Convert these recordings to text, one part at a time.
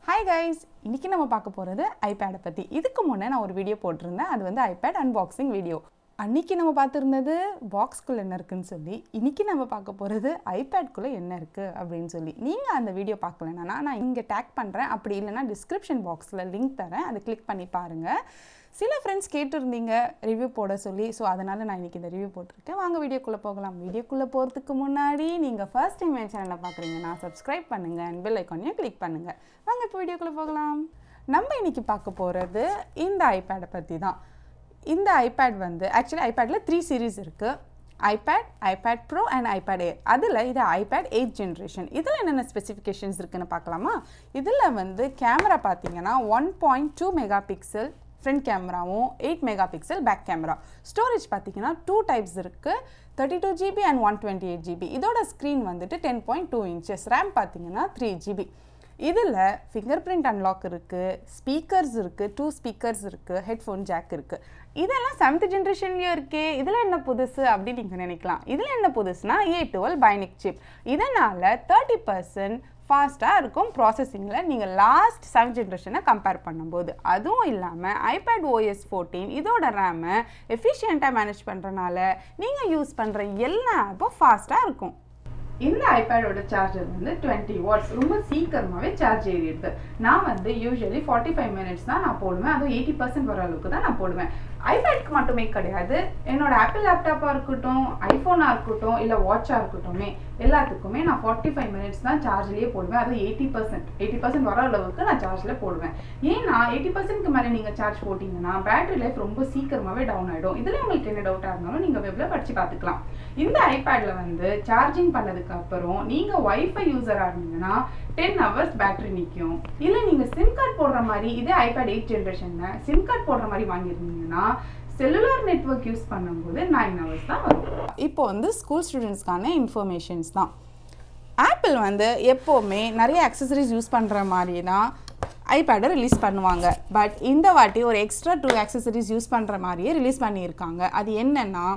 hi guys இன்னைக்கு நம்ம பார்க்க போகிறது ஐபேடை பற்றி இதுக்கு முன்னே நான் ஒரு வீடியோ போட்டிருந்தேன் அது வந்து ஐபேட் அன்பாக்சிங் வீடியோ அன்னைக்கு நம்ம பார்த்துருந்தது பாக்ஸ்குள்ளே என்ன இருக்குன்னு சொல்லி இன்னைக்கு நம்ம பார்க்க போகிறது ஐபேட்குள்ளே என்ன இருக்குது அப்படின்னு சொல்லி நீங்கள் அந்த வீடியோ பார்க்கலன்னா நான் இங்கே டேக் பண்ணுறேன் அப்படி இல்லைன்னா டிஸ்கிரிப்ஷன் பாக்ஸில் லிங்க் தரேன் அதை கிளிக் பண்ணி பாருங்கள் சில ஃப்ரெண்ட்ஸ் கேட்டிருந்தீங்க ரிவ்யூ போட சொல்லி ஸோ அதனால் நான் இன்றைக்கி இந்த ரிவ்யூ போட்டிருக்கேன் வாங்க வீடியோக்குள்ளே போகலாம் வீடியோக்குள்ளே போகிறதுக்கு முன்னாடி நீங்கள் ஃபர்ஸ்ட் டைம் என் சேனலை பார்க்குறீங்கன்னா சப்ஸ்கிரைப் பண்ணுங்கள் அண்ட் பெல் ஐக்கானையும் கிளிக் பண்ணுங்கள் வாங்க இப்போ வீடியோக்குள்ளே போகலாம் நம்ம இன்றைக்கி பார்க்க போகிறது இந்த ஐபேடை பற்றி தான் இந்த ஐபேட் வந்து ஆக்சுவலி ஐபேடில் த்ரீ சீரீஸ் இருக்குது iPad iPad Pro and iPad Air அதில் இது ஐபேட் எயிட் ஜென்ரேஷன் இதில் என்னென்ன ஸ்பெசிஃபிகேஷன்ஸ் இருக்குன்னு பார்க்கலாமா இதில் வந்து கேமரா பார்த்தீங்கன்னா one point two mega pixel front கேமராவும் eight mega pixel back camera storage பார்த்தீங்கன்னா டூ டைப்ஸ் இருக்குது thirty two GB and one twenty eight GB இதோட ஸ்க்ரீன் வந்துட்டு ten point two inches RAM பார்த்தீங்கன்னா த்ரீ ஜிபி இதில் finger print unlock இருக்குது speakers இருக்குது two speakers இருக்குது ஹெட்ஃபோன் ஜாக் இருக்குது இதெல்லாம் செவன்த் ஜென்ரேஷன்லேயும் இருக்கே இதில் என்ன புதுசு அப்படின்னு நீங்கள் நினைக்கலாம் இதில் என்ன புதுசுனா ஏ டுவெல் பைனிக் சிப் இதனால் தேர்ட்டி பர்சன்ட் ஃபாஸ்ட்டாக இருக்கும் ப்ராசஸிங்கில் நீங்கள் லாஸ்ட் செவன் ஜென்ரேஷனை கம்பேர் பண்ணும்போது அதுவும் இல்லாமல் ஐபேட் ஓஎஸ் ஃபோர்டீன் இதோட ரேமை எஃபிஷியண்ட்டாக மேனேஜ் பண்ணுறனால நீங்கள் யூஸ் பண்ணுற எல்லா ஆப்பும் ஃபாஸ்ட்டாக இருக்கும் இந்த ஐபேடோட சார்ஜர் வந்து டுவெண்ட்டி வாட்ஸ் ரொம்ப சீக்கிரமாகவே சார்ஜ் ஏறிடுது நான் வந்து யூஸ்வலி ஃபார்ட்டி ஃபைவ் மினிட்ஸ் தான் நான் போடுவேன் அதுவும் எயிட்டி பர்சன்ட் வர அளவுக்கு தான் நான் போடுவேன் ஐபேட்க்கு மட்டுமே கிடையாது என்னோட ஆப்பிள் லேப்டாப்பாக இருக்கட்டும் ஐஃபோனாக இருக்கட்டும் இல்லை வாட்சாக இருக்கட்டுமே எல்லாத்துக்குமே நான் ஃபார்ட்டி ஃபைவ் மினிட்ஸ் தான் சார்ஜ்லேயே போடுவேன் அதுவும் எயிட்டி பர்சன்ட் எயிட்டி பர்சன்ட் வர அளவுக்கு நான் சார்ஜில் போடுவேன் ஏன்னா எயிட்டி பர்சன்ட்க்கு மேலே நீங்கள் சார்ஜ் போட்டிங்கன்னா பேட்டரி லைஃப் ரொம்ப சீக்கிரமாகவே டவுன் ஆகிடும் இதில் உங்களுக்கு என்ன டவுட்டாக இருந்தாலும் நீங்கள் வெப்பில் படித்து பார்த்துக்கலாம் இந்த ஐபேடில் வந்து சார்ஜிங் பண்ணதுக்கு அப்புறம் நீங்கள் ஒய்ஃபை யூஸராக இருந்தீங்கன்னா டென் ஹவர்ஸ் பேட்டரி நிற்கும் இல்லை நீங்கள் சிம் கார்டு போடுற மாதிரி இதே ஐபேட் எயிட் ஜென்ரேஷனில் சிம் கார்டு போடுற மாதிரி வாங்கியிருந்தீங்கன்னா செல்லுலார் நெட்ஒர்க் யூஸ் பண்ணும்போது நைன் ஹவர்ஸ் தான் வரும் இப்போ வந்து ஸ்கூல் ஸ்டூடெண்ட்ஸ்க்கான இன்ஃபர்மேஷன்ஸ் தான் ஆப்பிள் வந்து எப்போவுமே நிறைய அக்சசரிஸ் யூஸ் பண்ணுற மாதிரி தான் ஐபேடை ரிலீஸ் பண்ணுவாங்க பட் இந்த வாட்டி ஒரு எக்ஸ்ட்ரா டூ அக்சசரிஸ் யூஸ் பண்ணுற மாதிரியே ரிலீஸ் பண்ணியிருக்காங்க அது என்னென்னா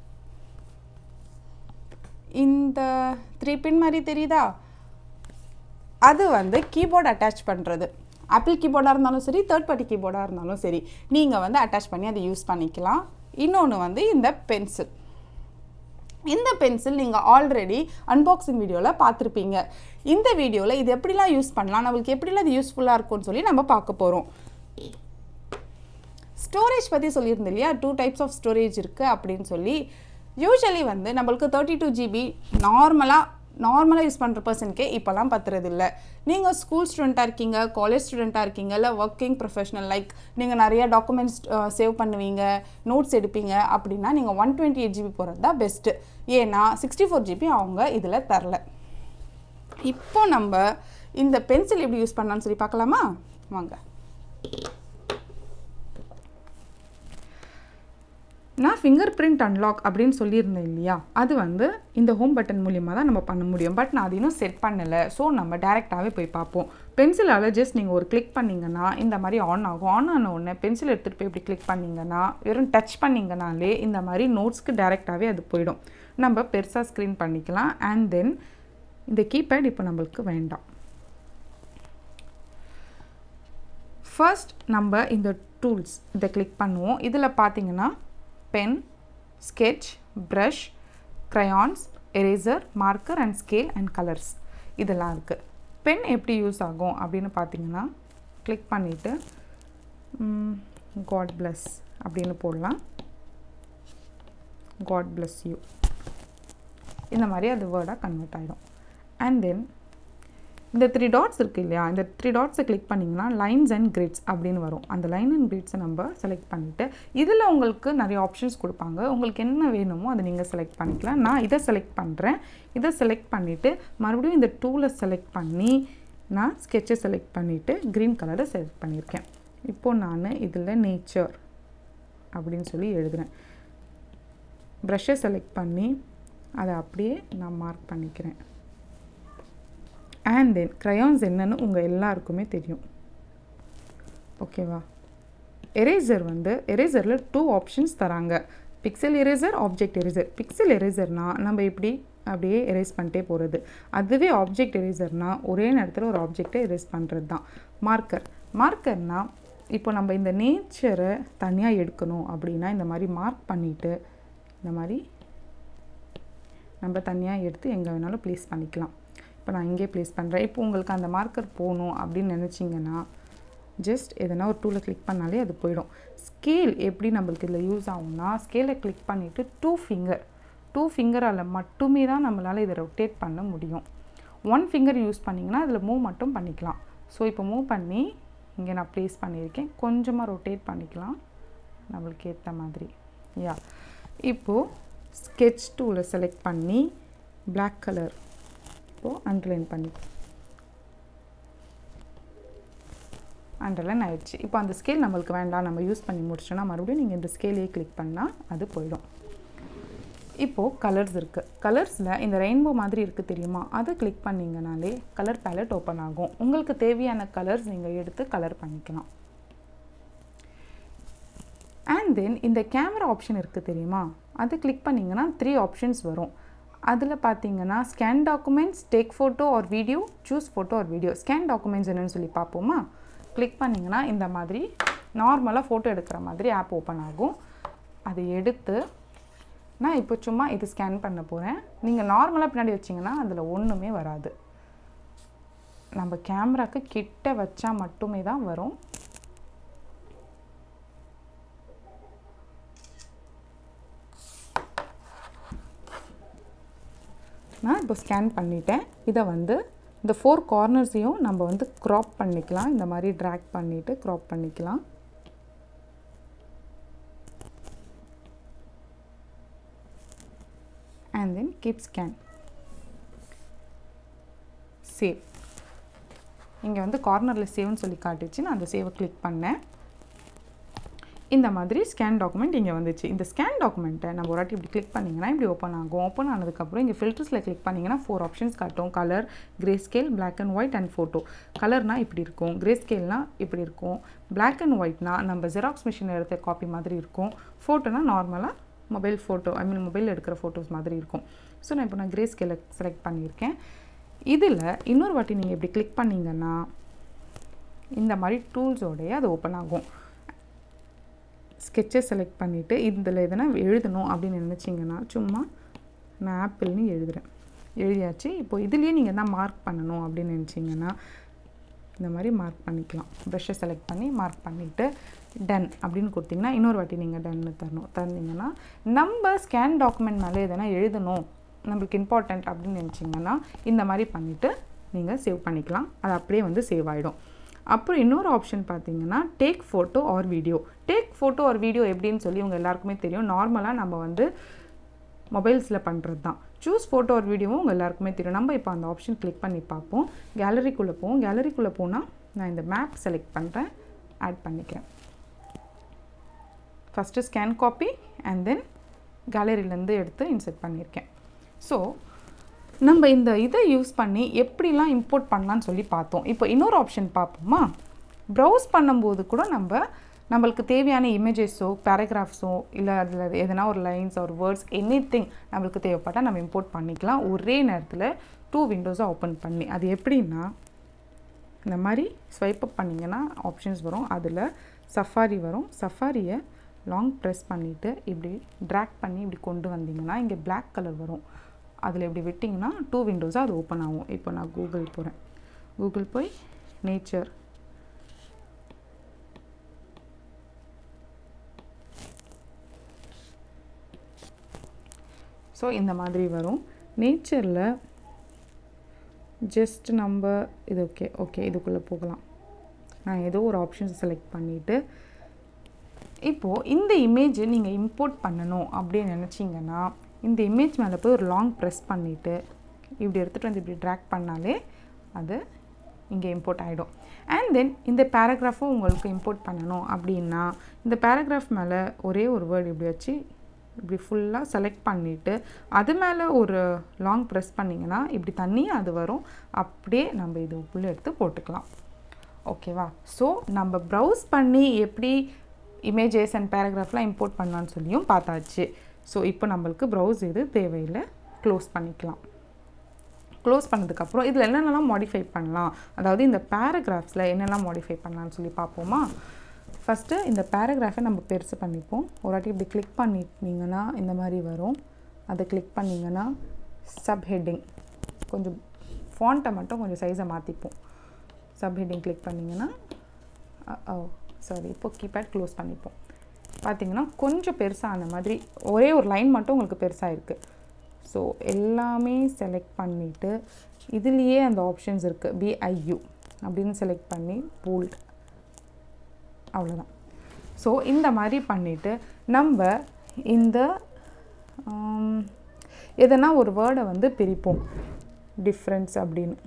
இந்த த்ரீ பின் மாதிரி தெரியுதா அது வந்து கீபோர்டு அட்டாச் பண்ணுறது ஆப்பிள் கீபோர்டாக இருந்தாலும் சரி தேர்ட் பார்ட்டி கீபோர்டாக இருந்தாலும் சரி நீங்கள் வந்து அட்டாச் பண்ணி அதை யூஸ் பண்ணிக்கலாம் இன்னொன்று வந்து இந்த பென்சில் இந்த பென்சில் நீங்கள் ஆல்ரெடி அன்பாக்சிங் வீடியோவில் பார்த்துருப்பீங்க இந்த வீடியோவில் இது எப்படிலாம் யூஸ் பண்ணலாம் நம்மளுக்கு எப்படிலாம் இது யூஸ்ஃபுல்லாக இருக்கும்னு சொல்லி நம்ம பார்க்க போகிறோம் ஸ்டோரேஜ் பற்றி சொல்லியிருந்தேன் இல்லையா டூ டைப்ஸ் ஆஃப் ஸ்டோரேஜ் இருக்குது அப்படின்னு சொல்லி யூஸ்வலி வந்து நம்மளுக்கு தேர்ட்டி டூ ஜிபி நார்மலாக நார்மலாக யூஸ் பண்ணுற பர்சனுக்கே இப்போலாம் பத்துறது இல்லை நீங்கள் ஸ்கூல் ஸ்டூடெண்ட்டாக இருக்கீங்க காலேஜ் ஸ்டூடெண்ட்டாக இருக்கீங்க இல்லை ஒர்க்கிங் ப்ரொஃபஷனல் லைக் நீங்கள் நிறைய டாக்குமெண்ட்ஸ் சேவ் பண்ணுவீங்க நோட்ஸ் எடுப்பீங்க அப்படின்னா நீங்கள் ஒன் டுவெண்ட்டி எயிட் ஜிபி போகிறது தான் பெஸ்ட்டு ஏன்னா சிக்ஸ்டி ஃபோர் ஜிபி அவங்க இதில் தரல இப்போ நம்ம இந்த பென்சில் எப்படி யூஸ் பண்ணலான்னு சொல்லி பார்க்கலாமா வாங்க நான் ஃபிங்கர் பிரிண்ட் அன்லாக் அப்படின்னு சொல்லியிருந்தேன் இல்லையா அது வந்து இந்த ஹோம் பட்டன் மூலியமாக தான் நம்ம பண்ண முடியும் பட் நான் அது இன்னும் செட் பண்ணலை ஸோ நம்ம டேரெக்டாகவே போய் பார்ப்போம் பென்சிலால் ஜஸ்ட் நீங்கள் ஒரு கிளிக் பண்ணிங்கன்னா இந்த மாதிரி ஆன் ஆகும் ஆன் ஆன உடனே பென்சில் எடுத்துகிட்டு போய் இப்படி கிளிக் பண்ணிங்கன்னா வெறும் டச் பண்ணிங்கனாலே இந்த மாதிரி நோட்ஸ்க்கு டேரெக்டாகவே அது போயிடும் நம்ம பெருசாக ஸ்க்ரீன் பண்ணிக்கலாம் அண்ட் தென் இந்த கீபேட் இப்போ நம்மளுக்கு வேண்டாம் ஃபர்ஸ்ட் நம்ம இந்த டூல்ஸ் இதை கிளிக் பண்ணுவோம் இதில் பார்த்தீங்கன்னா pen sketch brush crayons eraser marker and scale and colours இதெல்லாம் இருக்குது பென் எப்படி யூஸ் ஆகும் அப்படின்னு பார்த்தீங்கன்னா கிளிக் பண்ணிவிட்டு காட் பிளஸ் அப்படின்னு போடலாம் காட் பிளஸ் யூ இந்த மாதிரி அது வேர்டாக கன்வெர்ட் ஆகிடும் அண்ட் தென் இந்த த்ரீ டாட்ஸ் இருக்குது இல்லையா இந்த த்ரீ டாட்ஸை கிளிக் பண்ணிங்கன்னா லைன்ஸ் அண்ட் கிரிட்ஸ் அப்படின்னு வரும் அந்த லைன் அண்ட் கிரிட்ஸை நம்ம செலக்ட் பண்ணிவிட்டு இதில் உங்களுக்கு நிறைய ஆப்ஷன்ஸ் கொடுப்பாங்க உங்களுக்கு என்ன வேணுமோ அதை நீங்கள் செலக்ட் பண்ணிக்கலாம் நான் இதை செலக்ட் பண்ணுறேன் இதை செலக்ட் பண்ணிவிட்டு மறுபடியும் இந்த டூலை செலக்ட் பண்ணி நான் ஸ்கெட்சை செலக்ட் பண்ணிவிட்டு க்ரீன் கலரை செலக்ட் பண்ணியிருக்கேன் இப்போது நான் இதில் நேச்சர் அப்படின்னு சொல்லி எழுதுகிறேன் ப்ரஷ்ஷை செலக்ட் பண்ணி அதை அப்படியே நான் மார்க் பண்ணிக்கிறேன் அண்ட் தென் க்ரையான்ஸ் என்னன்னு உங்கள் எல்லாருக்குமே தெரியும் ஓகேவா எரேசர் வந்து எரேசரில் டூ ஆப்ஷன்ஸ் தராங்க pixel eraser object eraser pixel எரேசர்னால் நம்ம இப்படி அப்படியே எரேஸ் பண்ணிட்டே போகிறது அதுவே ஆப்ஜெக்ட் எரேசர்னால் ஒரே நேரத்தில் ஒரு ஆப்ஜெக்டை எரேஸ் பண்ணுறது தான் மார்க்கர் மார்க்கர்னால் இப்போ நம்ம இந்த நேச்சரை தனியாக எடுக்கணும் அப்படின்னா இந்த மாதிரி மார்க் பண்ணிவிட்டு இந்த மாதிரி நம்ம தனியாக எடுத்து எங்கே வேணாலும் ப்ளேஸ் பண்ணிக்கலாம் இப்போ நான் இங்கே ப்ளேஸ் பண்ணுறேன் இப்போ உங்களுக்கு அந்த மார்க்கர் போகணும் அப்படின்னு நினச்சிங்கன்னா ஜஸ்ட் எதனா ஒரு டூலை கிளிக் பண்ணாலே அது போயிடும் ஸ்கேல் எப்படி நம்மளுக்கு இதில் யூஸ் ஆகும்னா ஸ்கேலை கிளிக் பண்ணிவிட்டு டூ ஃபிங்கர் டூ ஃபிங்கரால் மட்டுமே தான் நம்மளால் இதை ரொட்டேட் பண்ண முடியும் ஒன் ஃபிங்கர் யூஸ் பண்ணிங்கன்னா அதில் மூவ் மட்டும் பண்ணிக்கலாம் ஸோ இப்போ மூவ் பண்ணி இங்கே நான் ப்ளேஸ் பண்ணியிருக்கேன் கொஞ்சமாக ரொட்டேட் பண்ணிக்கலாம் நம்மளுக்கு ஏற்ற மாதிரி யா இப்போது ஸ்கெட்ச் டூலை செலக்ட் பண்ணி பிளாக் கலர் இப்போது அண்டர்லைன் பண்ணி அண்டர்லைன் ஆயிடுச்சு இப்போ அந்த ஸ்கேல் நம்மளுக்கு வேண்டாம் நம்ம யூஸ் பண்ணி முடிச்சோன்னா மறுபடியும் நீங்கள் இந்த ஸ்கேலையே கிளிக் பண்ணால் அது போயிடும் இப்போது கலர்ஸ் இருக்குது கலர்ஸில் இந்த ரெயின்போ மாதிரி இருக்குது தெரியுமா அதை கிளிக் பண்ணிங்கனாலே கலர் பேலட் ஓப்பன் ஆகும் உங்களுக்கு தேவையான கலர்ஸ் நீங்கள் எடுத்து கலர் பண்ணிக்கலாம் அண்ட் தென் இந்த கேமரா ஆப்ஷன் இருக்குது தெரியுமா அது கிளிக் பண்ணிங்கன்னா த்ரீ ஆப்ஷன்ஸ் வரும் அதில் பார்த்தீங்கன்னா scan documents take photo or video choose photo or video scan documents என்னன்னு சொல்லி பார்ப்போமா கிளிக் பண்ணிங்கன்னா இந்த மாதிரி நார்மலாக ஃபோட்டோ எடுக்கிற மாதிரி ஆப் ஓப்பன் ஆகும் அதை எடுத்து நான் இப்போ சும்மா இது ஸ்கேன் பண்ண போகிறேன் நீங்கள் நார்மலாக பின்னாடி வச்சிங்கன்னா அதில் ஒன்றுமே வராது நம்ம கேமராக்கு கிட்ட வச்சா மட்டுமே தான் வரும் நான் இப்போ ஸ்கேன் பண்ணிட்டேன் இதை வந்து இந்த ஃபோர் கார்னர்ஸையும் நம்ம வந்து க்ராப் பண்ணிக்கலாம் இந்த மாதிரி ட்ராக் பண்ணிவிட்டு க்ராப் பண்ணிக்கலாம் and then keep scan save இங்கே வந்து கார்னரில் சேவ்னு சொல்லி காட்டுச்சு நான் அந்த சேவை கிளிக் பண்ணேன் இந்த மாதிரி ஸ்கேன் டாக்குமெண்ட் இங்கே வந்துச்சு இந்த ஸ்கேன் டாக்குமெண்ட்டை நம்ம ஒரு வாட்டி இப்படி கிளிக் பண்ணிங்கன்னா இப்படி ஓப்பன் ஆகும் ஓப்பன் ஆனதுக்கப்புறம் இங்கே ஃபில்டர்ஸில் கிளிக் பண்ணிங்கன்னா ஃபோர் ஆப்ஷன்ஸ் காட்டும் colour grey scale black and white and photo கலர்னால் இப்படி இருக்கும் கிரே ஸ்கேல்னால் இப்படி இருக்கும் பிளாக் அண்ட் ஒயிட்னா நம்ம ஜெராக்ஸ் மிஷினில் எடுத்த காப்பி மாதிரி இருக்கும் ஃபோட்டோனா நார்மலாக மொபைல் ஃபோட்டோ ஐ மீன் மொபைலில் எடுக்கிற ஃபோட்டோஸ் மாதிரி இருக்கும் ஸோ நான் இப்போ நான் கிரே ஸ்கேலை செலக்ட் பண்ணியிருக்கேன் இதில் இன்னொரு வாட்டி நீங்கள் இப்படி கிளிக் பண்ணிங்கன்னா இந்த மாதிரி டூல்ஸோடைய அது ஓப்பன் ஆகும் ஸ்கெட்சை செலக்ட் பண்ணிவிட்டு இதில் எதனா எழுதணும் அப்படின்னு நினச்சிங்கன்னா சும்மா நான் ஆப்பிள்னு எழுதுகிறேன் எழுதியாச்சு இப்போ இதுலேயே நீங்கள் என்ன மார்க் பண்ணணும் அப்படின்னு நினச்சிங்கன்னா இந்த மாதிரி மார்க் பண்ணிக்கலாம் ப்ரஷ்ஷை செலக்ட் பண்ணி மார்க் பண்ணிவிட்டு டன் அப்படின்னு கொடுத்தீங்கன்னா இன்னொரு வாட்டி நீங்கள் டன்னு தரணும் தந்தீங்கன்னா நம்ம ஸ்கேன் டாக்குமெண்ட் மேலே எதனா எழுதணும் நம்மளுக்கு இம்பார்ட்டண்ட் அப்படின்னு நினச்சிங்கன்னா இந்த மாதிரி பண்ணிவிட்டு நீங்கள் சேவ் பண்ணிக்கலாம் அது அப்படியே வந்து சேவ் ஆகிடும் அப்புறம் இன்னொரு ஆப்ஷன் பார்த்தீங்கன்னா take photo or video take photo or video எப்படின்னு சொல்லி உங்கள் எல்லாருக்குமே தெரியும் நார்மலாக நம்ம வந்து மொபைல்ஸில் பண்ணுறது தான் சூஸ் ஃபோட்டோ ஒரு வீடியோவும் உங்கள் எல்லாருக்குமே தெரியும் நம்ம இப்போ அந்த ஆப்ஷன் கிளிக் பண்ணி பார்ப்போம் கேலரிக்குள்ளே போவோம் கேலரிக்குள்ளே போனால் நான் இந்த மேப் செலக்ட் பண்ணுறேன் ஆட் பண்ணிக்கிறேன் first scan copy and then கேலரியிலேருந்து எடுத்து இன்செர்ட் பண்ணியிருக்கேன் ஸோ நம்ம இந்த இதை யூஸ் பண்ணி எப்படிலாம் இம்போர்ட் பண்ணலான்னு சொல்லி பார்த்தோம் இப்போ இன்னொரு ஆப்ஷன் பார்ப்போமா ப்ரௌஸ் பண்ணும்போது கூட நம்ம நம்மளுக்கு தேவையான இமேஜஸோ பேராகிராஃப்ஸோ இல்லை அதில் எதனா ஒரு லைன்ஸ் ஒரு வேர்ட்ஸ் எனி திங் நம்மளுக்கு தேவைப்பட்டால் நம்ம இம்போர்ட் பண்ணிக்கலாம் ஒரே நேரத்தில் டூ விண்டோஸை ஓப்பன் பண்ணி அது எப்படின்னா இந்த மாதிரி ஸ்வைப் அப் பண்ணிங்கன்னா ஆப்ஷன்ஸ் வரும் அதில் சஃபாரி வரும் சஃபாரியை லாங் ப்ரெஸ் பண்ணிவிட்டு இப்படி ட்ராக் பண்ணி இப்படி கொண்டு வந்தீங்கன்னா இங்கே பிளாக் கலர் வரும் அதில் இப்படி விட்டிங்கன்னா டூ விண்டோஸாக அது ஓப்பன் ஆகும் இப்போ நான் கூகுள் போகிறேன் கூகுள் போய் நேச்சர் ஸோ இந்த மாதிரி வரும் நேச்சரில் ஜஸ்ட் நம்ம இது ஓகே ஓகே இதுக்குள்ளே போகலாம் நான் ஏதோ ஒரு ஆப்ஷன்ஸ் செலக்ட் பண்ணிவிட்டு இப்போது இந்த இமேஜ் நீங்கள் இம்போர்ட் பண்ணணும் அப்படின்னு நினச்சிங்கன்னா இந்த இமேஜ் மேலே போய் ஒரு லாங் ப்ரெஸ் பண்ணிவிட்டு இப்படி எடுத்துகிட்டு வந்து இப்படி ட்ராக் பண்ணாலே அது இங்கே இம்போர்ட் ஆகிடும் அண்ட் தென் இந்த பேராகிராஃபும் உங்களுக்கு இம்போர்ட் பண்ணணும் அப்படின்னா இந்த பேராகிராஃப் மேலே ஒரே ஒரு வேர்டு இப்படி வச்சு இப்படி ஃபுல்லாக செலக்ட் பண்ணிவிட்டு அது மேலே ஒரு லாங் ப்ரெஸ் பண்ணிங்கன்னா இப்படி தண்ணியாக அது வரும் அப்படியே நம்ம இது உள்ளே எடுத்து போட்டுக்கலாம் ஓகேவா ஸோ நம்ம ப்ரௌஸ் பண்ணி எப்படி இமேஜஸ் அண்ட் பேராகிராஃப்லாம் இம்போர்ட் பண்ணலான்னு சொல்லியும் பார்த்தாச்சு ஸோ இப்போ நம்மளுக்கு ப்ரௌஸ் இது தேவையில்லை க்ளோஸ் பண்ணிக்கலாம் க்ளோஸ் பண்ணதுக்கப்புறம் இதில் என்னென்னலாம் மாடிஃபை பண்ணலாம் அதாவது இந்த பேராகிராஃப்ஸில் என்னெல்லாம் மாடிஃபை பண்ணலாம்னு சொல்லி பார்ப்போமா ஃபஸ்ட்டு இந்த பேராகிராஃபை நம்ம பெருசு பண்ணிப்போம் ஒரு வாட்டி இப்படி கிளிக் பண்ணிட்டீங்கன்னா இந்த மாதிரி வரும் அதை கிளிக் பண்ணிங்கன்னா சப் ஹெட்டிங் கொஞ்சம் ஃபாண்ட்டை மட்டும் கொஞ்சம் சைஸை மாற்றிப்போம் சப் ஹெட்டிங் கிளிக் பண்ணிங்கன்னா ஓ சாரி இப்போ கீபேட் க்ளோஸ் பண்ணிப்போம் பார்த்தீங்கன்னா கொஞ்சம் பெருசாக ஆன மாதிரி ஒரே ஒரு லைன் மட்டும் உங்களுக்கு பெருசாக இருக்குது ஸோ எல்லாமே செலக்ட் பண்ணிவிட்டு இதுலேயே அந்த ஆப்ஷன்ஸ் இருக்குது பிஐயு அப்படின்னு செலக்ட் பண்ணி போல்ட் அவ்வளோதான் ஸோ இந்த மாதிரி பண்ணிவிட்டு நம்ம இந்த எதனா ஒரு வேர்டை வந்து பிரிப்போம் டிஃப்ரென்ஸ் அப்படின்னு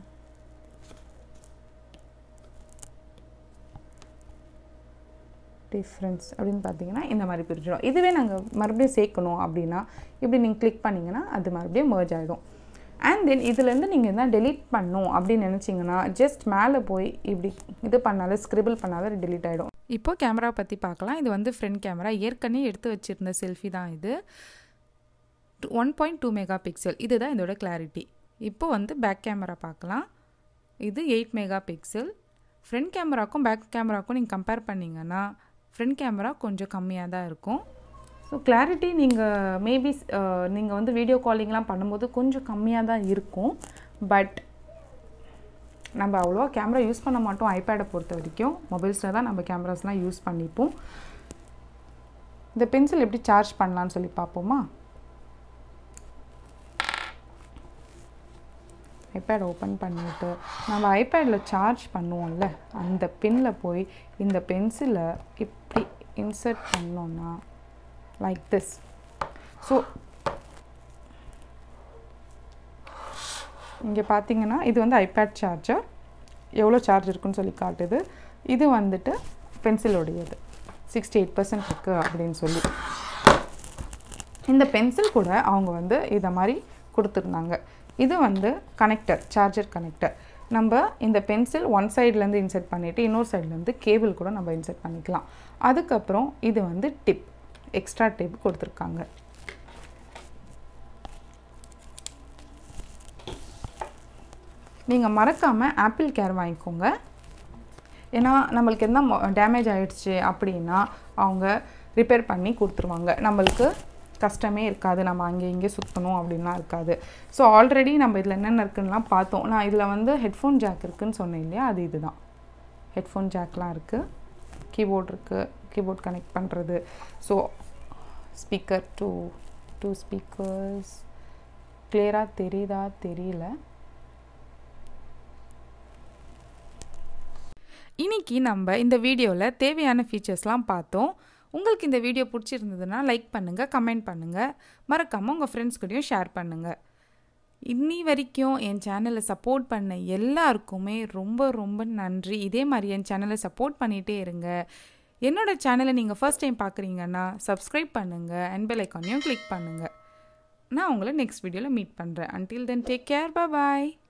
டிஃப்ரென்ஸ் அப்படின்னு பார்த்தீங்கன்னா இந்த மாதிரி பிரிச்சிடும் இதுவே நாங்கள் மறுபடியும் சேர்க்கணும் அப்படின்னா இப்படி நீங்கள் கிளிக் பண்ணிங்கன்னா அது மறுபடியும் merge ஆகிடும் அண்ட் தென் இதுலேருந்து நீங்கள் என்ன டெலீட் பண்ணணும் அப்படின்னு நினச்சிங்கன்னா ஜஸ்ட் மேலே போய் இப்படி இது பண்ணாலே ஸ்க்ரிபிள் பண்ணாலே delete ஆகிடும் இப்போ கேமரா பற்றி பார்க்கலாம் இது வந்து ஃப்ரண்ட் கேமரா ஏற்கனவே எடுத்து வச்சுருந்த செல்ஃபி தான் இது one point two mega megapixel இதுதான் இதோட கிளாரிட்டி இப்போ வந்து பேக் கேமரா பார்க்கலாம் இது எயிட் மெகா பிக்சல் ஃப்ரண்ட் கேமராக்கும் பேக் கேமராக்கும் நீங்கள் கம்பேர் பண்ணிங்கன்னா ஃப்ரண்ட் கேமரா கொஞ்சம் கம்மியாக தான் இருக்கும் ஸோ கிளாரிட்டி நீங்கள் மேபி நீங்கள் வந்து வீடியோ காலிங்லாம் பண்ணும்போது கொஞ்சம் கம்மியாக தான் இருக்கும் பட் நம்ம அவ்வளோவா கேமரா யூஸ் பண்ண மாட்டோம் ஐபேடை பொறுத்த வரைக்கும் மொபைல்ஸில் தான் நம்ம கேமராஸ்லாம் யூஸ் பண்ணிப்போம் இந்த பென்சில் எப்படி சார்ஜ் பண்ணலான்னு சொல்லி பார்ப்போமா ஐபேட் ஓப்பன் பண்ணிவிட்டு நம்ம ஐபேடில் சார்ஜ் பண்ணுவோம்ல அந்த பின்னில் போய் இந்த பென்சிலை இப்படி இன்சர்ட் பண்ணோன்னா லைக் திஸ் ஸோ இங்கே பார்த்தீங்கன்னா இது வந்து ஐபேட் சார்ஜர் எவ்வளோ சார்ஜ் இருக்குன்னு சொல்லி காட்டுது இது வந்துட்டு பென்சிலோடையது சிக்ஸ்டி எயிட் பர்சன்ட் இருக்குது அப்படின்னு சொல்லி இந்த பென்சில் கூட அவங்க வந்து இதை மாதிரி கொடுத்துருந்தாங்க இது வந்து கனெக்டர் சார்ஜர் கனெக்டர் நம்ம இந்த பென்சில் ஒன் சைட்லேருந்து இன்சர்ட் பண்ணிவிட்டு இன்னொரு சைட்லேருந்து கேபிள் கூட நம்ம இன்சர்ட் பண்ணிக்கலாம் அதுக்கப்புறம் இது வந்து டிப் எக்ஸ்ட்ரா டிப் கொடுத்துருக்காங்க நீங்கள் மறக்காமல் ஆப்பிள் கேர் வாங்கிக்கோங்க ஏன்னா நம்மளுக்கு என்ன டேமேஜ் ஆகிடுச்சு அப்படின்னா அவங்க ரிப்பேர் பண்ணி கொடுத்துருவாங்க நம்மளுக்கு கஷ்டமே இருக்காது நம்ம அங்கே இங்கே சுற்றணும் அப்படின்லாம் இருக்காது ஸோ ஆல்ரெடி நம்ம இதில் என்னென்ன இருக்குன்னுலாம் பார்த்தோம் நான் இதில் வந்து ஹெட்ஃபோன் ஜாக் இருக்குன்னு சொன்னேன் இல்லையா அது இதுதான் ஹெட்ஃபோன் ஜாக்லாம் இருக்குது கீபோர்ட் இருக்குது கீபோர்ட் கனெக்ட் பண்ணுறது so speaker two two speakers கிளியராக தெரியுதா தெரியல இன்னைக்கு நம்ம இந்த வீடியோவில் தேவையான ஃபீச்சர்ஸ்லாம் பார்த்தோம் உங்களுக்கு இந்த வீடியோ பிடிச்சிருந்ததுன்னா லைக் பண்ணுங்கள் கமெண்ட் பண்ணுங்கள் மறக்காமல் உங்கள் ஃப்ரெண்ட்ஸ் கூடயும் ஷேர் பண்ணுங்கள் இன்னி வரைக்கும் என் சேனலை சப்போர்ட் பண்ண எல்லாருக்குமே ரொம்ப ரொம்ப நன்றி இதே மாதிரி என் சேனலை சப்போர்ட் பண்ணிகிட்டே இருங்க என்னோட சேனலை நீங்கள் ஃபர்ஸ்ட் டைம் பார்க்குறீங்கன்னா சப்ஸ்கிரைப் பண்ணுங்கள் அண்ட் பெல் ஐக்கானையும் கிளிக் பண்ணுங்கள் நான் உங்களை நெக்ஸ்ட் வீடியோவில் மீட் பண்ணுறேன் அன்டில் தென் டேக் கேர் பாய்